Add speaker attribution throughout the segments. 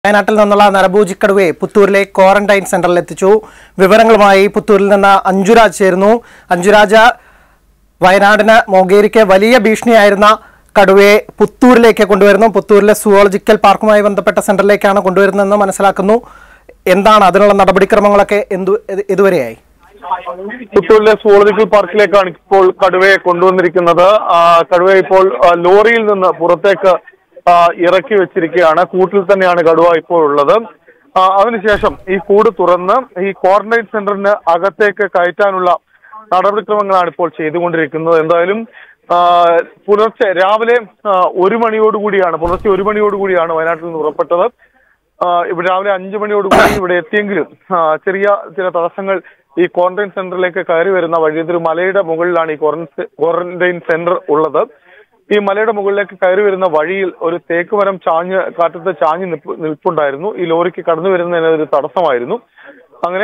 Speaker 1: വയനാട്ടിൽ നിന്നുള്ള നരഭൂജിക്കടുവയെ പുത്തൂരിലെ ക്വാറന്റൈൻ സെന്ററിൽ എത്തിച്ചു വിവരങ്ങളുമായി പുത്തൂരിൽ നിന്ന് അഞ്ജുരാജ് ചേരുന്നു അഞ്ജുരാജ് വയനാടിന് മൊകേരിക്ക് വലിയ ഭീഷണിയായിരുന്ന കടുവയെ പുത്തൂരിലേക്ക് കൊണ്ടുവരുന്നു പുത്തൂരിലെ സുവോളജിക്കൽ പാർക്കുമായി ബന്ധപ്പെട്ട സെന്ററിലേക്കാണ് കൊണ്ടുവരുന്നതെന്ന് മനസ്സിലാക്കുന്നു എന്താണ് അതിനുള്ള നടപടിക്രമങ്ങളൊക്കെ എന്തു ഇത് ഇതുവരെയായി
Speaker 2: പുത്തൂരിലെ സുവോളജിക്കൽ പാർക്കിലേക്കാണ് ഇപ്പോൾ കടുവയെ കൊണ്ടുവന്നിരിക്കുന്നത് ആ, കടുവയെ ഇപ്പോൾ ആ, ലോറിയിൽ നിന്ന് പുറത്തേക്ക് ആ, ഇറക്കി വെച്ചിരിക്കുകയാണ് കൂട്ടിൽ തന്നെയാണ് കടുവ ഇപ്പോൾ ഉള്ളത് ആ, അതിനുശേഷം ഈ കൂട് തുറന്ന് ഈ ക്വാറന്റൈൻ സെന്ററിന് അകത്തേക്ക് കയറ്റാനുള്ള നടപടിക്രമങ്ങളാണ് ഇപ്പോൾ ചെയ്തുകൊണ്ടിരിക്കുന്നത് എന്തായാലും ആ, പുലർച്ചെ രാവിലെ ആ, ഒരു മണിയോടുകൂടിയാണ് പുലർച്ചെ ഒരു മണിയോടുകൂടിയാണ് വയനാട്ടിൽ നിന്ന് പുറപ്പെട്ടത് ആ, ഇവിടെ രാവിലെ അഞ്ചു മണിയോടുകൂടി ഇവിടെ എത്തിയെങ്കിലും ആ, ചെറിയ ചില തടസ്സങ്ങൾ ഈ ക്വാറന്റൈൻ സെന്ററിലേക്ക് കയറി വരുന്ന വഴി ഇതൊരു മലയുടെ മുകളിലാണ് ഈ ക്വാറന്റൈൻ ക്വാറന്റൈൻ സെന്റർ ഉള്ളത് ഈ മലയുടെ മുകളിലേക്ക് കയറി വരുന്ന വഴിയിൽ ഒരു തേക്ക് മരം ചാഞ്ഞ് കാറ്റത്ത് ചാഞ്ഞ് നിൽപ്പ് നിൽപ്പുണ്ടായിരുന്നു ഈ ലോറിക്ക് കടന്നു വരുന്നതിന് ഒരു തടസ്സമായിരുന്നു അങ്ങനെ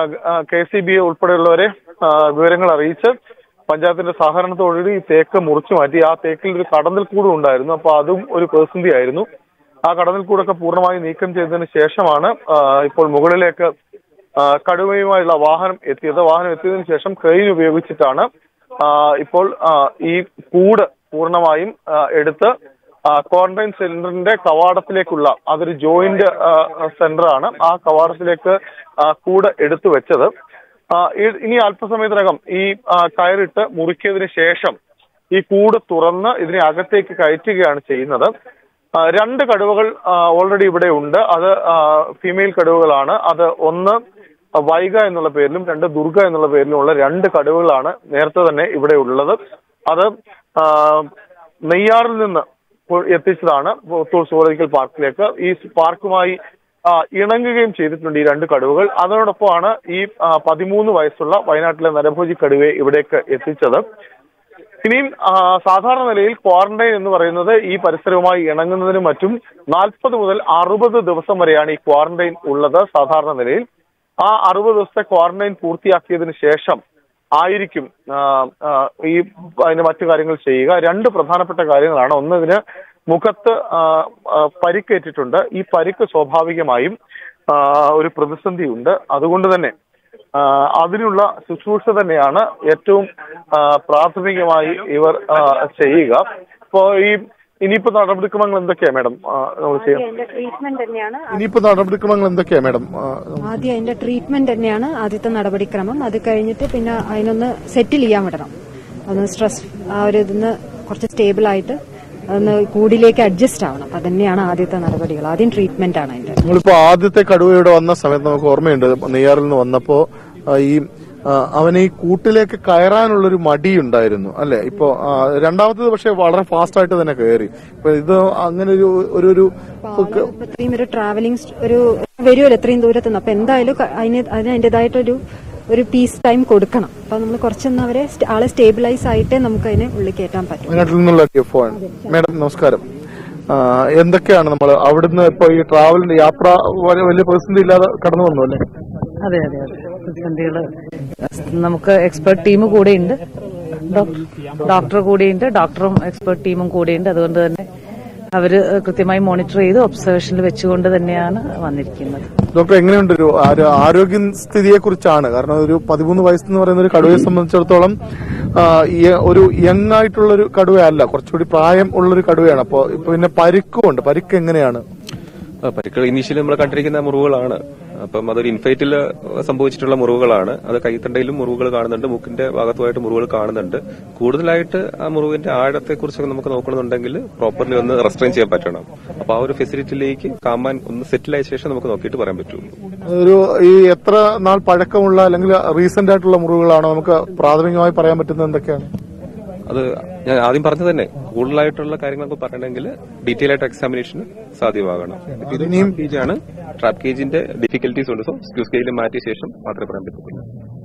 Speaker 2: കെ സി ബി ഉൾപ്പെടെയുള്ളവരെ ആ, വിവരങ്ങൾ അറിയിച്ച് പഞ്ചായത്തിന്റെ സഹകരണത്തോടുകൂടി ഈ തേക്ക് മുറിച്ചു മാറ്റി ആ തേക്കിൽ ഒരു കടന്നൽ കൂടും ഉണ്ടായിരുന്നു അപ്പൊ അതും ഒരു പ്രതിസന്ധി ആയിരുന്നു ആ കടന്നൽ കൂടൊക്കെ പൂർണ്ണമായി നീക്കം ചെയ്തതിന് ശേഷമാണ് ആ, ഇപ്പോൾ മുകളിലേക്ക് ആ, കടുവയുമായുള്ള വാഹനം എത്തിയത് വാഹനം എത്തിയതിനു ശേഷം ക്രെയിൻ ഉപയോഗിച്ചിട്ടാണ് ആ, ഇപ്പോൾ ആ, ഈ കൂട് പൂർണ്ണമായും ആ, എടുത്ത് ക്വാറന്റൈൻ സെന്ററിന്റെ കവാടത്തിലേക്കുള്ള അതൊരു ജോയിന്റ് സെന്റർ ആണ് ആ കവാടത്തിലേക്ക് ആ, കൂട് എടുത്തു വെച്ചത് ആ, ഈ- ഇനി അല്പസമയത്തിനകം ഈ ആ, കയറിട്ട് മുറിക്കിയതിനു ശേഷം ഈ കൂട് തുറന്ന് ഇതിനെ അകത്തേക്ക് കയറ്റുകയാണ് ചെയ്യുന്നത് ആ, രണ്ട് കടുവകൾ ഓൾറെഡി ഇവിടെ ഉണ്ട് അത് ഫീമെയിൽ കടുവകളാണ് അത് ഒന്ന് വൈഗ എന്നുള്ള പേരിലും രണ്ട് ദുർഗ എന്നുള്ള പേരിലുമുള്ള രണ്ട് കടുവകളാണ് നേരത്തെ തന്നെ ഇവിടെ ഉള്ളത് അത് ആ, നെയ്യാറിൽ നിന്ന് ഇപ്പോൾ എത്തിച്ചതാണ് പുത്തൂർ സുവോളജിക്കൽ പാർക്കിലേക്ക് ഈ പാർക്കുമായി ആ, ഇണങ്ങുകയും ചെയ്തിട്ടുണ്ട് ഈ രണ്ട് കടുവകൾ അതോടൊപ്പമാണ് ഈ ആ, പതിമൂന്ന് വയസ്സുള്ള വയനാട്ടിലെ നരഭോജി കടുവയെ ഇവിടേക്ക് എത്തിച്ചത് ഇനിയും ആ, സാധാരണ നിലയിൽ ക്വാറന്റൈൻ എന്ന് പറയുന്നത് ഈ പരിസരവുമായി ഇണങ്ങുന്നതിനും മറ്റും നാൽപ്പത് മുതൽ അറുപത് ദിവസം വരെയാണ് ഈ ക്വാറന്റൈൻ ഉള്ളത് സാധാരണ നിലയിൽ ആ അറുപത് ദിവസത്തെ ക്വാറന്റൈൻ പൂർത്തിയാക്കിയതിനു ശേഷം ആയിരിക്കും ആ, ആ, ഈ അതിന് മറ്റു കാര്യങ്ങൾ ചെയ്യുക രണ്ട് പ്രധാനപ്പെട്ട കാര്യങ്ങളാണ് ഒന്ന് ഇതിന് മുഖത്ത് ആ, ആ, പരിക്കേറ്റിട്ടുണ്ട് ഈ പരിക്ക് സ്വാഭാവികമായും ആ, ഒരു പ്രതിസന്ധി ഉണ്ട് അതുകൊണ്ട് തന്നെ ആ, അതിനുള്ള ശുശ്രൂഷ തന്നെയാണ് ഏറ്റവും ആ, പ്രാഥമികമായി ഇവർ ആ, ചെയ്യുക ഇപ്പോ ഈ ഇനിയിപ്പോ നടപടിക്രമങ്ങൾ എന്തൊക്കെയാ മാഡം നമ്മൾ ചെയ്യാം
Speaker 3: അതിന്റെ ട്രീറ്റ്മെന്റ് തന്നെയാണ്
Speaker 2: ഇനിയിപ്പോ നടപടിക്രമങ്ങൾ എന്തൊക്കെയാ മാഡം
Speaker 3: ആദ്യം അതിന്റെ ട്രീറ്റ്മെന്റ് തന്നെയാണ് ആദ്യത്തെ നടപടിക്രമം അത് കഴിഞ്ഞിട്ട് പിന്നെ അതിനൊന്ന് സെറ്റിൽ ചെയ്യാൻ വിടണം ഒന്ന് സ്ട്രെസ് ആ ഒരു ഇതിന്ന് കുറച്ച് സ്റ്റേബിൾ ആയിട്ട് ഒന്ന് കൂടിലേക്ക് അഡ്ജസ്റ്റ് ആവണം അത് തന്നെയാണ് ആദ്യത്തെ നടപടികൾ ആദ്യം ട്രീറ്റ്മെന്റ് ആണ് അതിന്റെ
Speaker 4: നമ്മളിപ്പോ ആദ്യത്തെ കടുവ ഇവിടെ വന്ന സമയത്ത് നമുക്ക് ഓർമ്മയുണ്ട് നെയ്യാറിൽ നിന്ന് വന്നപ്പോ ആ, ഈ ആ, അവന് ഈ കൂട്ടിലേക്ക് കയറാനുള്ളൊരു മടിയുണ്ടായിരുന്നു അല്ലെ ഇപ്പൊ ആ, രണ്ടാമത്തേത് പക്ഷെ വളരെ ഫാസ്റ്റ് ആയിട്ട് തന്നെ കയറി ഇപ്പൊ ഇത് അങ്ങനെ ഒരു ഒരു ഒരു
Speaker 3: ഇപ്പൊ ഇത്രയും ഒരു ട്രാവലിംഗ് ഒരു വരുമല്ലോ ഇത്രയും ദൂരത്തുനിന്ന് അപ്പൊ എന്തായാലും ക- അതിന് അതിന് അതിന്റേതായിട്ടൊരു ഒരു പീസ് ടൈം കൊടുക്കണം അപ്പൊ നമ്മൾ കുറച്ചൊന്ന് അവരെ സ്റ്റ- ആളെ സ്റ്റേബിലൈസ് ആയിട്ടേ നമുക്ക് അതിനെ ഉള്ളിൽ കയറ്റാൻ പറ്റും
Speaker 4: വയനാട്ടിൽ നിന്നുള്ള ഫോൺ മേഡം നമസ്കാരം ആ, എന്തൊക്കെയാണ് നമ്മൾ അവിടുന്ന് ഇപ്പൊ ഈ ട്രാവലിന്റെ യാത്ര വലിയ വലിയ പ്രതിസന്ധി ഇല്ലാതെ കടന്നു വന്നു അല്ലേ
Speaker 5: അതെ അതെ അതെ പ്രതിസന്ധികള് നമുക്ക് എക്സ്പെർട്ട് ടീം കൂടെയുണ്ട് ഡോക്ടർ ഡോക്ടർ കൂടെയുണ്ട് ഡോക്ടറും എക്സ്പെർട്ട് ടീമും കൂടെയുണ്ട് അതുകൊണ്ട് തന്നെ അവര് കൃത്യമായി മോണിറ്റർ ചെയ്ത് ഒബ്സർവേഷനിൽ വെച്ചുകൊണ്ട് തന്നെയാണ് വന്നിരിക്കുന്നത്
Speaker 4: ഡോക്ടർ എങ്ങനെയുണ്ട് ഒരു ആരോ- ആരോഗ്യ സ്ഥിതിയെ കുറിച്ചാണ് കാരണം ഒരു പതിമൂന്ന് വയസ്സെന്ന് പറയുന്ന ഒരു കടുവയെ സംബന്ധിച്ചിടത്തോളം ആ, യ- ഒരു യങ് ആയിട്ടുള്ള ഒരു കടുവയല്ല കുറച്ചുകൂടി പ്രായം ഉള്ളൊരു കടുവയാണ് അപ്പൊ ഇപ്പൊ പിന്നെ പരിക്കുമുണ്ട് പരിക്ക് എങ്ങനെയാണ്
Speaker 6: ആ, പരിക്കുകൾ ഇനീഷ്യലി നമ്മൾ കണ്ടിരിക്കുന്ന മുറിവുകളാണ് അപ്പം അതൊരു ഇൻഫൈറ്റിൽ സംഭവിച്ചിട്ടുള്ള മുറിവുകളാണ് അത് കൈത്തണ്ടയിലും മുറിവുകൾ കാണുന്നുണ്ട് മൂക്കിന്റെ ഭാഗത്തുമായിട്ട് മുറിവുകൾ കാണുന്നുണ്ട് കൂടുതലായിട്ട് ആ മുറിവിന്റെ ആഴത്തെ കുറിച്ചൊക്കെ നമുക്ക് നോക്കണമെന്നുണ്ടെങ്കിൽ പ്രോപ്പർലി ഒന്ന് റെസ്ട്രെയിൻ ചെയ്യാൻ പറ്റണം അപ്പൊ ആ ഒരു ഫെസിലിറ്റിയിലേക്ക് കാമാൻ ഒന്ന് സെറ്റിൽ ആയ ശേഷം നമുക്ക് നോക്കിയിട്ട് പറയാൻ പറ്റുള്ളൂ
Speaker 4: ഒരു ഈ എത്ര നാൾ പഴക്കമുള്ള അല്ലെങ്കിൽ റീസെന്റ് ആയിട്ടുള്ള മുറിവുകളാണോ നമുക്ക് പ്രാഥമികമായി പറയാൻ പറ്റുന്നത് എന്തൊക്കെയാണ്
Speaker 6: അത് ഞാൻ ആദ്യം പറഞ്ഞത് തന്നെ കൂടുതലായിട്ടുള്ള കാര്യങ്ങളൊക്കെ പറയണമെങ്കിൽ ഡീറ്റെയിൽ ആയിട്ട് എക്സാമിനേഷൻ സാധ്യമാകണം ഇത്
Speaker 4: ഇനിയും-
Speaker 6: കേജാണ് ട്രാപ്പ് കേജിന്റെ ഡിഫിക്കൽട്ടീസ് ഉണ്ട് സോ സ്ക്യൂ സ്കെയിൽ മാറ്റിയ ശേഷം മാത്രമേ പറയാൻ പറ്റത്തുള്ളൂ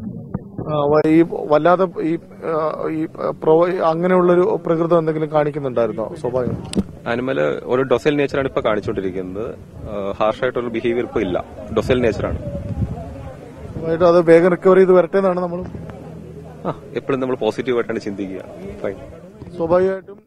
Speaker 4: ആ, വ- ഈ വല്ലാതെ ഈ ആ, ഈ പ്രോ- അങ്ങനെയുള്ളൊരു പ്രകൃതം എന്തെങ്കിലും കാണിക്കുന്നുണ്ടായിരുന്നോ സ്വാഭാവികം
Speaker 6: ആനിമല് ഒരു ഡൊസൽ നേച്ചറാണ് ഇപ്പൊ കാണിച്ചുകൊണ്ടിരിക്കുന്നത് ഹാർഷായിട്ടുള്ള ബിഹേവിയർ ഇപ്പൊ ഇല്ല ഡൊസൽ നേച്ചറാണ്
Speaker 4: സ്വാഭാവികമായിട്ടും അത് വേഗം റിക്കവർ ചെയ്ത് വരട്ടെ എന്നാണ് നമ്മൾ
Speaker 6: ആ എപ്പോഴും നമ്മൾ പോസിറ്റീവായിട്ടാണ് ചിന്തിക്കുക ഫൈൻ
Speaker 4: സ്വാഭാവികമായിട്ടും